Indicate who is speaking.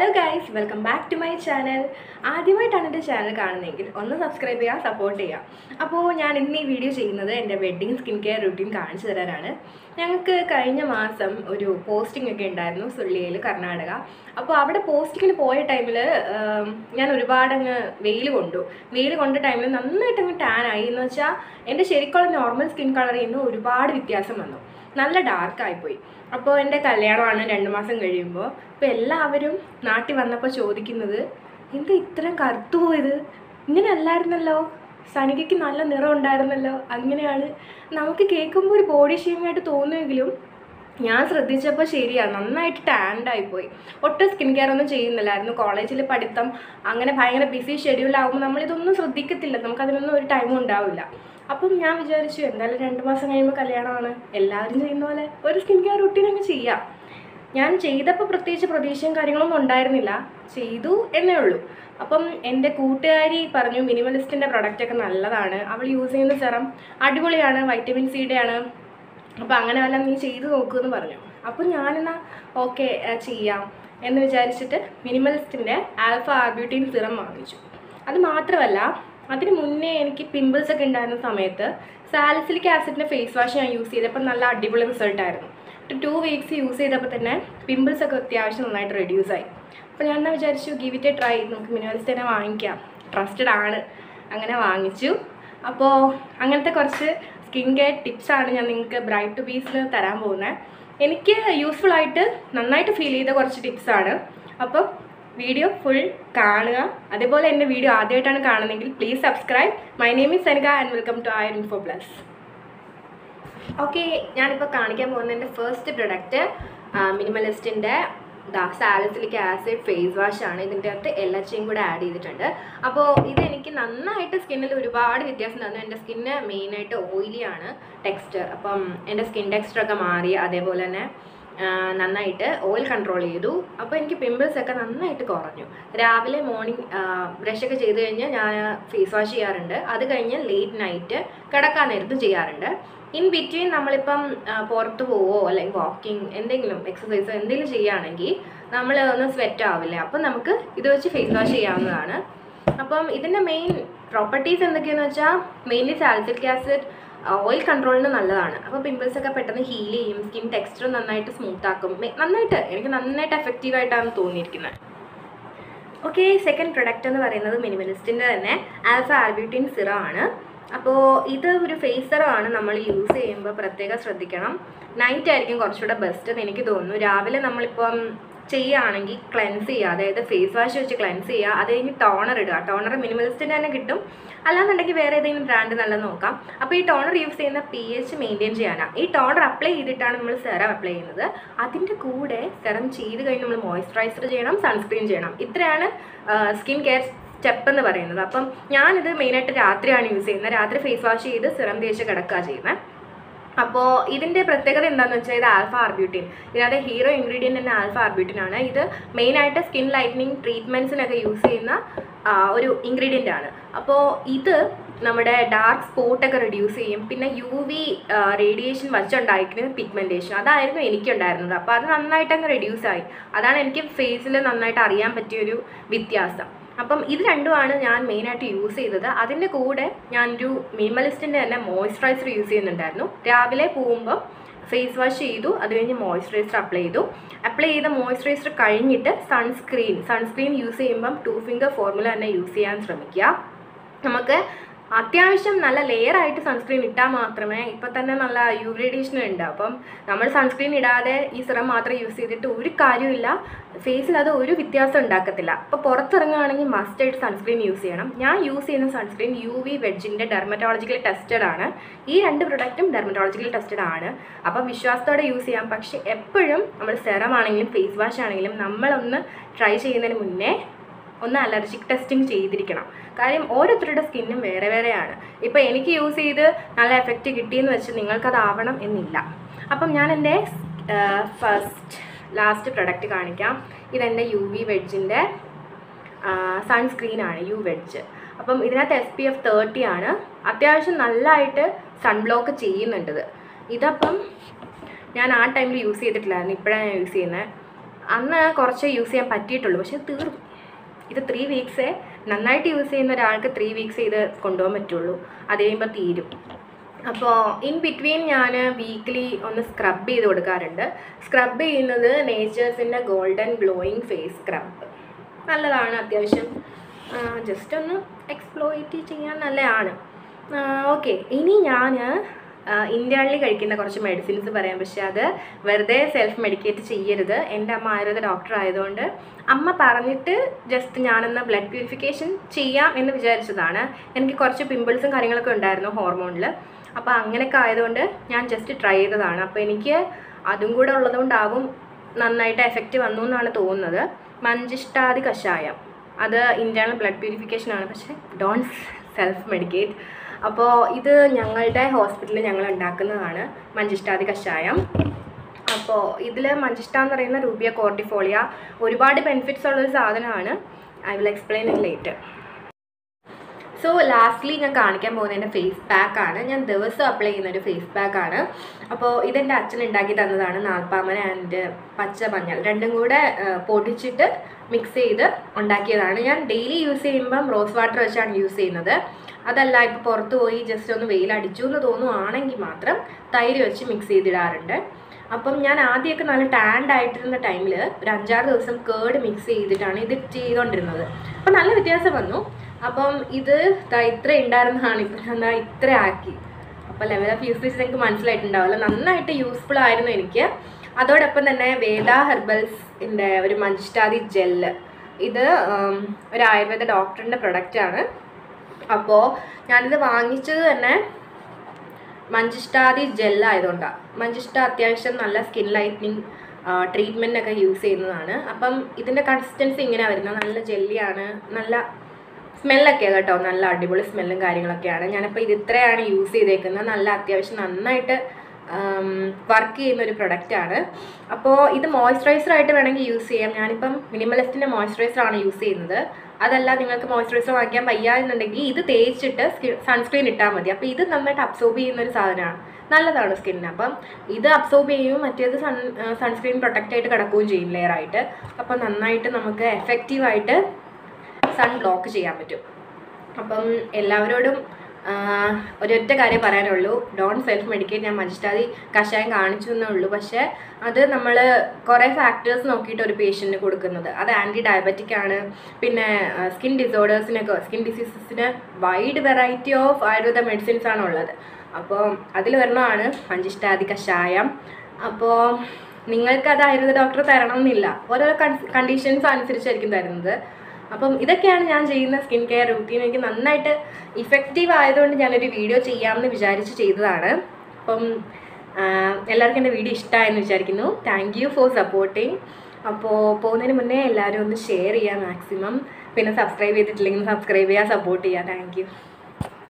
Speaker 1: guys welcome back to my channel ആദ്യമായിട്ടാണ് എൻ്റെ channel കാണുന്നതെങ്കിൽ ഒന്ന് സബ്സ്ക്രൈബ് ചെയ്യുക സപ്പോർട്ട് ചെയ്യുക അപ്പോൾ ഞാൻ ഇന്ന് ഈ വീഡിയോ ചെയ്യുന്നത് എൻ്റെ വെഡ്ഡിങ് സ്കിൻ കെയർ റുട്ടീൻ കാണിച്ചു തരാനാണ് ഞങ്ങൾക്ക് കഴിഞ്ഞ മാസം ഒരു പോസ്റ്റിംഗ് ഒക്കെ ഉണ്ടായിരുന്നു സുള്ളിയിൽ കർണാടക അപ്പോൾ അവിടെ പോസ്റ്റിങ്ങിന് പോയ ടൈമിൽ ഞാൻ ഒരുപാട് അങ്ങ് വെയിൽ കൊണ്ടു വെയിൽ കൊണ്ട ടൈമിൽ നന്നായിട്ട് അങ്ങ് ടാൻ ആയി എന്ന് വെച്ചാൽ എൻ്റെ ശരിക്കുള്ള നോർമൽ സ്കിൻ കളറിൽ നിന്ന് ഒരുപാട് വ്യത്യാസം വന്നു നല്ല ഡാർക്കായിപ്പോയി അപ്പോൾ എൻ്റെ കല്യാണമാണ് രണ്ട് മാസം കഴിയുമ്പോൾ അപ്പോൾ എല്ലാവരും നാട്ടിൽ വന്നപ്പോൾ ചോദിക്കുന്നത് എന്താ ഇത്രയും കറുത്തു പോയത് ഇങ്ങനെ അല്ലായിരുന്നല്ലോ സനികയ്ക്ക് നല്ല നിറം ഉണ്ടായിരുന്നല്ലോ അങ്ങനെയാണ് നമുക്ക് കേൾക്കുമ്പോൾ ഒരു ബോഡി ഷേമിയായിട്ട് തോന്നുമെങ്കിലും ഞാൻ ശ്രദ്ധിച്ചപ്പോൾ ശരിയാണ് നന്നായിട്ട് ടാൻഡ് ആയിപ്പോയി ഒട്ടും സ്കിൻ കെയർ ഒന്നും ചെയ്യുന്നില്ലായിരുന്നു കോളേജിൽ പഠിത്തം അങ്ങനെ ഭയങ്കര ബിസി ഷെഡ്യൂളാകുമ്പോൾ നമ്മളിതൊന്നും ശ്രദ്ധിക്കത്തില്ല നമുക്കതിനൊന്നും ഒരു ടൈമും ഉണ്ടാവില്ല അപ്പം ഞാൻ വിചാരിച്ചു എന്തായാലും രണ്ട് മാസം കഴിയുമ്പോൾ കല്യാണമാണ് എല്ലാവരും ചെയ്യുന്ന പോലെ ഒരു സ്കിൻ കെയർ റുട്ടീൻ അങ്ങ് ചെയ്യാം ഞാൻ ചെയ്തപ്പോൾ പ്രത്യേകിച്ച് പ്രതീക്ഷയും കാര്യങ്ങളൊന്നും ഉണ്ടായിരുന്നില്ല ചെയ്തു എന്നേ ഉള്ളൂ അപ്പം എൻ്റെ കൂട്ടുകാരി പറഞ്ഞു മിനിമലിസ്റ്റിൻ്റെ പ്രൊഡക്റ്റൊക്കെ നല്ലതാണ് അവൾ യൂസ് ചെയ്യുന്ന സെറം അടിപൊളിയാണ് വൈറ്റമിൻ സിയുടെ ആണ് അപ്പോൾ അങ്ങനെ വല്ല നീ ചെയ്തു നോക്കുമെന്ന് പറഞ്ഞു അപ്പം ഞാനെന്നാ ഓക്കെ ചെയ്യാം എന്ന് വിചാരിച്ചിട്ട് മിനിമലിസ്റ്റിൻ്റെ ആൽഫ ആർബ്യൂട്ടീൻ സിറം വാങ്ങിച്ചു അത് മാത്രമല്ല അതിന് മുന്നേ എനിക്ക് പിമ്പിൾസ് ഒക്കെ ഉണ്ടായിരുന്ന സമയത്ത് സാലിസിലിക് ആസിഡിൻ്റെ ഫേസ് വാഷ് ഞാൻ യൂസ് ചെയ്തപ്പോൾ നല്ല അടിപൊളി റിസൾട്ട് ആയിരുന്നു ടു വീക്സ് യൂസ് ചെയ്തപ്പോൾ തന്നെ പിമ്പിൾസ് ഒക്കെ അത്യാവശ്യം നന്നായിട്ട് റെഡ്യൂസ് ആയി അപ്പോൾ ഞാൻ എന്നാ വിചാരിച്ചു ഗിവ് ഇറ്റ് എ ട്രൈ നമുക്ക് മിനിമലിസ്റ്റ് തന്നെ വാങ്ങിക്കാം ട്രസ്റ്റഡ് ആണ് അങ്ങനെ വാങ്ങിച്ചു അപ്പോൾ അങ്ങനത്തെ കുറച്ച് സ്കിൻ കെയർ ടിപ്സാണ് ഞാൻ നിങ്ങൾക്ക് ബ്രൈറ്റ് ടു ബീസിൽ തരാൻ പോകുന്നത് എനിക്ക് യൂസ്ഫുൾ ആയിട്ട് നന്നായിട്ട് ഫീൽ ചെയ്ത കുറച്ച് ടിപ്സാണ് അപ്പം വീഡിയോ ഫുൾ കാണുക അതേപോലെ എൻ്റെ വീഡിയോ ആദ്യമായിട്ടാണ് കാണുന്നതെങ്കിൽ please subscribe my name is Sanika and welcome to Ayur info plus okay ഞാനിപ്പോൾ കാണിക്കാൻ പോകുന്ന എൻ്റെ ഫസ്റ്റ് പ്രൊഡക്റ്റ് മിനിമലിസ്റ്റിൻ്റെ ദാ സാലിസിലിക് ആസിഡ് ഫേസ് വാഷ് ആണ് ഇതിൻ്റെ അകത്ത് എൽ എച്ചും കൂടെ ആഡ് ചെയ്തിട്ടുണ്ട് അപ്പോൾ ഇത് എനിക്ക് നന്നായിട്ട് സ്കിന്നിൽ ഒരുപാട് വ്യത്യാസം തന്നു എൻ്റെ സ്കിന്ന് മെയിനായിട്ട് ഓയിലി ആണ് ടെക്സ്ചർ അപ്പം എൻ്റെ സ്കിൻ ടെക്സ്ചറൊക്കെ മാറി അതേപോലെ തന്നെ നന്നായിട്ട് ഓയിൽ കൺട്രോൾ ചെയ്തു അപ്പോൾ എനിക്ക് പിമ്പിൾസ് ഒക്കെ നന്നായിട്ട് കുറഞ്ഞു രാവിലെ മോർണിംഗ് ബ്രഷൊക്കെ ചെയ്ത് കഴിഞ്ഞാൽ ഞാൻ ഫേസ് വാഷ് ചെയ്യാറുണ്ട് അത് കഴിഞ്ഞ് ലേറ്റ് നൈറ്റ് കിടക്കാൻ നേരത്ത് ചെയ്യാറുണ്ട് ഇൻ ബിറ്റ്വീൻ നമ്മളിപ്പം പുറത്ത് പോവോ അല്ലെങ്കിൽ വാക്കിംഗ് എന്തെങ്കിലും എക്സസൈസോ എന്തെങ്കിലും ചെയ്യുകയാണെങ്കിൽ നമ്മൾ ഒന്ന് സ്വെറ്റ് ആവില്ല അപ്പം നമുക്ക് ഇത് വെച്ച് ഫേസ് വാഷ് ചെയ്യാവുന്നതാണ് അപ്പം ഇതിൻ്റെ മെയിൻ പ്രോപ്പർട്ടീസ് എന്തൊക്കെയാണെന്ന് വെച്ചാൽ മെയിൻലി സാലിസിലിക് ആസിഡ് ഓയിൽ കൺട്രോളിന് നല്ലതാണ് അപ്പോൾ പിമ്പിൾസ് ഒക്കെ പെട്ടെന്ന് ഹീൽ ചെയ്യും സ്കിൻ ടെക്സ്ചർ നന്നായിട്ട് സ്മൂത്ത് ആക്കും നന്നായിട്ട് എനിക്ക് നന്നായിട്ട് എഫക്റ്റീവ് ആയിട്ടാണ് തോന്നിയിരിക്കുന്നത് ഓക്കെ സെക്കൻഡ് പ്രൊഡക്റ്റ് എന്ന് പറയുന്നത് മിനിമലിസ്റ്റിൻ്റെ തന്നെ ആൽഫ ആർബ്യൂട്ടിൻ സിറം ആണ് അപ്പോൾ ഇത് ഒരു ഫേസറാണ് നമ്മൾ യൂസ് ചെയ്യുമ്പോൾ പ്രത്യേകം ശ്രദ്ധിക്കണം നൈറ്റ് ആയിരിക്കും കുറച്ചുകൂടെ ബെസ്റ്റ് എന്ന് എനിക്ക് തോന്നുന്നു രാവിലെ നമ്മളിപ്പം ചെയ്യുകയാണെങ്കിൽ ക്ലെൻസ് ചെയ്യുക അതായത് ഫേസ് വാഷ് വെച്ച് ക്ലെൻസ് ചെയ്യുക അത് കഴിഞ്ഞ് ടോണർ ഇടുക ടോണർ മിനിമലിസ്റ്റിൻ്റെ തന്നെ കിട്ടും അല്ലാന്നുണ്ടെങ്കിൽ വേറെ ഏതെങ്കിലും ബ്രാൻഡ് നല്ലത് നോക്കാം അപ്പോൾ ഈ ടോണർ യൂസ് ചെയ്യുന്ന പി എച്ച് മെയിൻറ്റെയിൻ ചെയ്യാനാണ് ഈ ടോണർ അപ്ലൈ ചെയ്തിട്ടാണ് നമ്മൾ സെറം അപ്ലൈ ചെയ്യുന്നത് അതിൻ്റെ കൂടെ സെറം ചെയ്ത് കഴിഞ്ഞ് നമ്മൾ മോയ്സ്ചറൈസർ ചെയ്യണം സൺസ്ക്രീൻ ചെയ്യണം ഇത്രയാണ് സ്കിൻ കെയർ സ്റ്റെപ്പ് എന്ന് പറയുന്നത് അപ്പം ഞാനിത് മെയിനായിട്ട് രാത്രിയാണ് യൂസ് ചെയ്യുന്നത് രാത്രി ഫേസ് വാഷ് ചെയ്ത് സിറം തേച്ച് കിടക്കുക ചെയ്യുന്നത് അപ്പോൾ ഇതിൻ്റെ പ്രത്യേകത എന്താണെന്ന് വെച്ചാൽ ഇത് ആൽഫ ആർബ്യൂട്ടിൻ ഇതിനകത്ത് ഹീറോ ഇൻഗ്രീഡിയൻ്റ് തന്നെ ആൽഫ ആർബ്യൂട്ടിൻ ആണ് ഇത് മെയിനായിട്ട് സ്കിൻ ലൈറ്റനിങ് ട്രീറ്റ്മെൻറ്റ്സിനൊക്കെ യൂസ് ചെയ്യുന്ന ഒരു ഇൻഗ്രീഡിയൻ്റ് ആണ് അപ്പോൾ ഇത് നമ്മുടെ ഡാർക്ക് സ്പോട്ടൊക്കെ റിഡ്യൂസ് ചെയ്യും പിന്നെ യു വി റേഡിയേഷൻ വച്ചുണ്ടായിരിക്കുന്ന പിഗ്മെൻറ്റേഷൻ അതായിരുന്നു എനിക്കുണ്ടായിരുന്നത് അപ്പോൾ അത് നന്നായിട്ട് അങ്ങ് റെഡ്യൂസ് ആയി അതാണ് എനിക്ക് ഫേസിൽ നന്നായിട്ട് അറിയാൻ പറ്റിയൊരു വ്യത്യാസം അപ്പം ഇത് രണ്ടുമാണ് ഞാൻ മെയിനായിട്ട് യൂസ് ചെയ്തത് അതിൻ്റെ കൂടെ ഞാനൊരു മിനിമലിസ്റ്റിൻ്റെ തന്നെ മോയ്സ്ചറൈസർ യൂസ് ചെയ്യുന്നുണ്ടായിരുന്നു രാവിലെ പോകുമ്പോൾ ഫേസ് വാഷ് ചെയ്തു അത് കഴിഞ്ഞ് മോയ്സ്ചറൈസർ അപ്ലൈ ചെയ്തു അപ്ലൈ ചെയ്ത മോയ്സ്ചറൈസർ കഴിഞ്ഞിട്ട് സൺസ്ക്രീൻ സൺസ്ക്രീൻ യൂസ് ചെയ്യുമ്പം ടു ഫിംഗർ ഫോർമുല തന്നെ യൂസ് ചെയ്യാൻ ശ്രമിക്കുക നമുക്ക് അത്യാവശ്യം നല്ല ലെയർ ആയിട്ട് സൺസ്ക്രീൻ ഇട്ടാൽ മാത്രമേ ഇപ്പം തന്നെ നല്ല യു റേഡിയേഷൻ ഉണ്ട് അപ്പം നമ്മൾ സൺസ്ക്രീൻ ഇടാതെ ഈ സിറം മാത്രം യൂസ് ചെയ്തിട്ട് ഒരു കാര്യമില്ല ഫേസിൽ അത് ഒരു വ്യത്യാസം ഉണ്ടാക്കത്തില്ല അപ്പോൾ പുറത്തിറങ്ങുകയാണെങ്കിൽ മസ്റ്റായിട്ട് സൺസ്ക്രീൻ യൂസ് ചെയ്യണം ഞാൻ യൂസ് ചെയ്യുന്ന സൺസ്ക്രീൻ യു വി വെഡ്ജിൻ്റെ ഡെർമറ്റോളജിക്കലി ടെസ്റ്റഡ് ആണ് ഈ രണ്ട് പ്രൊഡക്റ്റും ഡെർമറ്റോളജിക്കലി ടെസ്റ്റഡ് ആണ് അപ്പം വിശ്വാസത്തോടെ യൂസ് ചെയ്യാം പക്ഷേ എപ്പോഴും നമ്മൾ സെറം ആണെങ്കിലും ഫേസ് വാഷ് ആണെങ്കിലും നമ്മളൊന്ന് ട്രൈ ചെയ്യുന്നതിന് മുന്നേ ഒന്ന് അലർജിക് ടെസ്റ്റിംഗ് ചെയ്തിരിക്കണം കാര്യം ഓരോരുത്തരുടെ സ്കിന്നും വേറെ വേറെയാണ് ഇപ്പോൾ എനിക്ക് യൂസ് ചെയ്ത് നല്ല എഫക്റ്റ് കിട്ടിയെന്ന് വെച്ച് നിങ്ങൾക്കതാവണം എന്നില്ല അപ്പം ഞാൻ എൻ്റെ ഫസ്റ്റ് ലാസ്റ്റ് പ്രൊഡക്റ്റ് കാണിക്കാം ഇതെൻ്റെ യു വി വെഡ്ജിൻ്റെ സൺസ്ക്രീനാണ് യു വെഡ്ജ് അപ്പം ഇതിനകത്ത് എസ് പി എഫ് തേർട്ടി ആണ് അത്യാവശ്യം നല്ലതായിട്ട് സൺബ്ലോക്ക് ചെയ്യുന്നുണ്ട് ഇതപ്പം ഞാൻ ആ ടൈമിൽ യൂസ് ചെയ്തിട്ടില്ലായിരുന്നു ഇപ്പോഴാണ് ഞാൻ യൂസ് ചെയ്യുന്നത് അന്ന് കുറച്ച് യൂസ് ചെയ്യാൻ പറ്റിയിട്ടുള്ളൂ പക്ഷെ തീർന്നു ഇത് ത്രീ വീക്സേ നന്നായിട്ട് യൂസ് ചെയ്യുന്ന ഒരാൾക്ക് ത്രീ വീക്സ് ഇത് കൊണ്ടുപോകാൻ പറ്റുള്ളൂ അത് കഴിയുമ്പോൾ തീരും അപ്പോൾ ഇൻ ബിറ്റ്വീൻ ഞാൻ വീക്ക്ലി ഒന്ന് സ്ക്രബ് ചെയ്ത് കൊടുക്കാറുണ്ട് സ്ക്രബ് ചെയ്യുന്നത് നേച്ചേഴ്സിൻ്റെ ഗോൾഡൻ ഗ്ലോയിങ് ഫേസ് സ്ക്രബ് നല്ലതാണ് അത്യാവശ്യം ജസ്റ്റ് ഒന്ന് എക്സ്പ്ലോയിറ്റ് ചെയ്യാൻ നല്ലതാണ് ഓക്കെ ഇനി ഞാൻ ഇന്ത്യയിൽ കഴിക്കുന്ന കുറച്ച് മെഡിസിൻസ് പറയാം പക്ഷേ അത് വെറുതെ സെൽഫ് മെഡിക്കേറ്റ് ചെയ്യരുത് എൻ്റെ അമ്മ ആയുർവേദ ഡോക്ടർ ആയതുകൊണ്ട് അമ്മ പറഞ്ഞിട്ട് ജസ്റ്റ് ഞാനൊന്ന് ബ്ലഡ് പ്യൂരിഫിക്കേഷൻ ചെയ്യാം എന്ന് വിചാരിച്ചതാണ് എനിക്ക് കുറച്ച് പിമ്പിൾസും കാര്യങ്ങളൊക്കെ ഉണ്ടായിരുന്നു ഹോർമോണിൽ അപ്പോൾ അങ്ങനെയൊക്കെ ആയതുകൊണ്ട് ഞാൻ ജസ്റ്റ് ട്രൈ ചെയ്തതാണ് അപ്പോൾ എനിക്ക് അതും കൂടെ ഉള്ളതുകൊണ്ടാവും നന്നായിട്ട് എഫക്റ്റ് വന്നു എന്നാണ് തോന്നുന്നത് മഞ്ചിഷ്ടാദി കഷായം അത് ഇൻറ്റേർണൽ ബ്ലഡ് പ്യൂരിഫിക്കേഷൻ ആണ് പക്ഷേ ഡോണ്ട് സെൽഫ് മെഡിക്കേറ്റ് അപ്പോൾ ഇത് ഞങ്ങളുടെ ഹോസ്പിറ്റലിൽ ഞങ്ങൾ ഉണ്ടാക്കുന്നതാണ് മഞ്ചിഷ്ടാദി കഷായം അപ്പോൾ ഇതിൽ മഞ്ചിഷ്ട എന്ന് പറയുന്ന റൂബിയ കോർട്ടിഫോളിയ ഒരുപാട് ബെനിഫിറ്റ്സ് ഉള്ളൊരു സാധനമാണ് I will explain it later so lastly ഞാൻ കാണിക്കാൻ പോകുന്നത് എൻ്റെ ഫേസ് പാക്കാണ് ഞാൻ ദിവസം അപ്ലൈ ചെയ്യുന്ന ഒരു ഫേസ് പാക്കാണ് അപ്പോൾ ഇതെൻ്റെ അച്ഛൻ ഉണ്ടാക്കി തന്നതാണ് നാൽപ്പാമന ആൻഡ് പച്ച മഞ്ഞൾ രണ്ടും കൂടെ ആ, പൊടിച്ചിട്ട് മിക്സ് ചെയ്ത് ഉണ്ടാക്കിയതാണ് ഞാൻ ഡെയിലി യൂസ് ചെയ്യുമ്പം റോസ് വാട്ടർ വെച്ചാണ് യൂസ് ചെയ്യുന്നത് അതല്ല ഇപ്പോൾ പുറത്ത് പോയി ജസ്റ്റ് ഒന്ന് വെയിലടിച്ചു എന്ന് തോന്നുവാണെങ്കിൽ മാത്രം തൈര് വെച്ച് മിക്സ് ചെയ്തിടാറുണ്ട് അപ്പം ഞാൻ ആദ്യമൊക്കെ നല്ല ടാൻഡ് ആയിട്ടിരുന്ന ടൈമിൽ ഒരു അഞ്ചാറ് ദിവസം കേർഡ് മിക്സ് ചെയ്തിട്ടാണ് ഇത് ചെയ്തുകൊണ്ടിരുന്നത് അപ്പം നല്ല വ്യത്യാസം വന്നു അപ്പം ഇത് ദാ ഇത്ര ഉണ്ടായിരുന്നതാണ് ഇപ്പം ഞാൻ ദാ ഇത്ര ആക്കി അപ്പോൾ ലെവൽ ഓഫ് യൂസേജ് നിങ്ങൾക്ക് മനസ്സിലായിട്ടുണ്ടാവില്ല നന്നായിട്ട് യൂസ്ഫുൾ ആയിരുന്നു എനിക്ക് അതോടൊപ്പം തന്നെ വേദ ഹെർബൽസിൻ്റെ ഒരു മഞ്ചിഷ്ടാദി ജെല്ല് ഇത് ഉം, ഒരു ആയുർവേദ ഡോക്ടറിൻ്റെ പ്രൊഡക്റ്റാണ് അപ്പോൾ ഞാനിത് വാങ്ങിച്ചത് തന്നെ മഞ്ചിഷ്ടാദി ജെല്ലായതുകൊണ്ടാണ് മഞ്ചിഷ്ട അത്യാവശ്യം നല്ല സ്കിൻ ലൈറ്റനിങ് ട്രീറ്റ്മെൻറ്റൊക്കെ യൂസ് ചെയ്യുന്നതാണ് അപ്പം ഇതിൻ്റെ കൺസിസ്റ്റൻസി ഇങ്ങനെയാണ് വരുന്നത് നല്ല ജെല്ലിയാണ് നല്ല സ്മെല്ലൊക്കെയാണ് കേട്ടോ നല്ല അടിപൊളി സ്മെല്ലും കാര്യങ്ങളൊക്കെയാണ് ഞാനിപ്പോൾ ഇത് ഇത്രയാണ് യൂസ് ചെയ്തേക്കുന്നത് നല്ല അത്യാവശ്യം നന്നായിട്ട് വർക്ക് ചെയ്യുന്ന ഒരു പ്രൊഡക്റ്റാണ് അപ്പോൾ ഇത് മോയ്സ്ചറൈസർ ആയിട്ട് വേണമെങ്കിൽ യൂസ് ചെയ്യാം ഞാനിപ്പം മിനിമലിസ്റ്റിൻ്റെ മോയ്സ്ചറൈസർ ആണ് യൂസ് ചെയ്യുന്നത് അതല്ല നിങ്ങൾക്ക് മോയ്സ്ചറൈസർ വാങ്ങിക്കാൻ വയ്യ എന്നുണ്ടെങ്കിൽ ഇത് തേച്ചിട്ട് സൺസ്ക്രീൻ ഇട്ടാൽ മതി അപ്പോൾ ഇത് നന്നായിട്ട് അബ്സോർബ് ചെയ്യുന്ന ഒരു സാധനമാണ് നല്ലതാണ് സ്കിന്നിന് അപ്പം ഇത് അബ്സോർബ് ചെയ്യും മറ്റേത് സൺ സൺസ്ക്രീൻ പ്രൊട്ടക്റ്റ് ആയിട്ട് കിടക്കുകയും ചെയ്യും ലെയർ ആയിട്ട് അപ്പോൾ നന്നായിട്ട് നമുക്ക് എഫക്റ്റീവായിട്ട് സൺ ബ്ലോക്ക് ചെയ്യാൻ പറ്റും അപ്പം എല്ലാവരോടും ആ, ഒരൊറ്റ കാര്യം പറയാനുള്ളൂ ഡോൺ സെൽഫ് മെഡിക്കേറ്റ് ഞാൻ മജിസ്റ്റാതി കഷായം കാണിച്ചു എന്നേ ഉള്ളൂ പക്ഷേ അത് നമ്മൾ കുറേ ഫാക്ടേഴ്സ് നോക്കിയിട്ട് ഒരു പേഷ്യൻറ്റിന് കൊടുക്കുന്നത് അത് ആൻറ്റി ഡയബറ്റിക് ആണ് പിന്നെ സ്കിൻ ഡിസോർഡേഴ്സിനൊക്കെ സ്കിൻ ഡിസീസസിന് wide variety of Ayurveda medicines ആണ് ഉള്ളത് അപ്പോൾ അതിൽ വരണമാണ് മഞ്ചിഷ്ടാദി കഷായം അപ്പോൾ നിങ്ങൾക്ക് അത് ആയുർവേദ ഡോക്ടർ തരണം എന്നില്ല ഓരോ കണ്ടീഷൻസ് അനുസരിച്ചായിരിക്കും തരുന്നത് അപ്പം ഇതൊക്കെയാണ് ഞാൻ ചെയ്യുന്ന സ്കിൻ കെയർ റൂട്ടീൻ എനിക്ക് നന്നായിട്ട് ഇഫക്റ്റീവ് ആയതുകൊണ്ട് ഞാനൊരു വീഡിയോ ചെയ്യാമെന്ന് വിചാരിച്ച് ചെയ്തതാണ് അപ്പം ആ, എല്ലാവർക്കും എൻ്റെ വീഡിയോ ഇഷ്ടമായെന്ന് വിചാരിക്കുന്നു താങ്ക് യു ഫോർ സപ്പോർട്ടിങ് അപ്പോൾ പോകുന്നതിന് മുന്നേ എല്ലാവരും ഒന്ന് ഷെയർ ചെയ്യുക മാക്സിമം പിന്നെ സബ്സ്ക്രൈബ് ചെയ്തിട്ടില്ലെങ്കിൽ സബ്സ്ക്രൈബ് ചെയ്യുക സപ്പോർട്ട് ചെയ്യുക താങ്ക് യു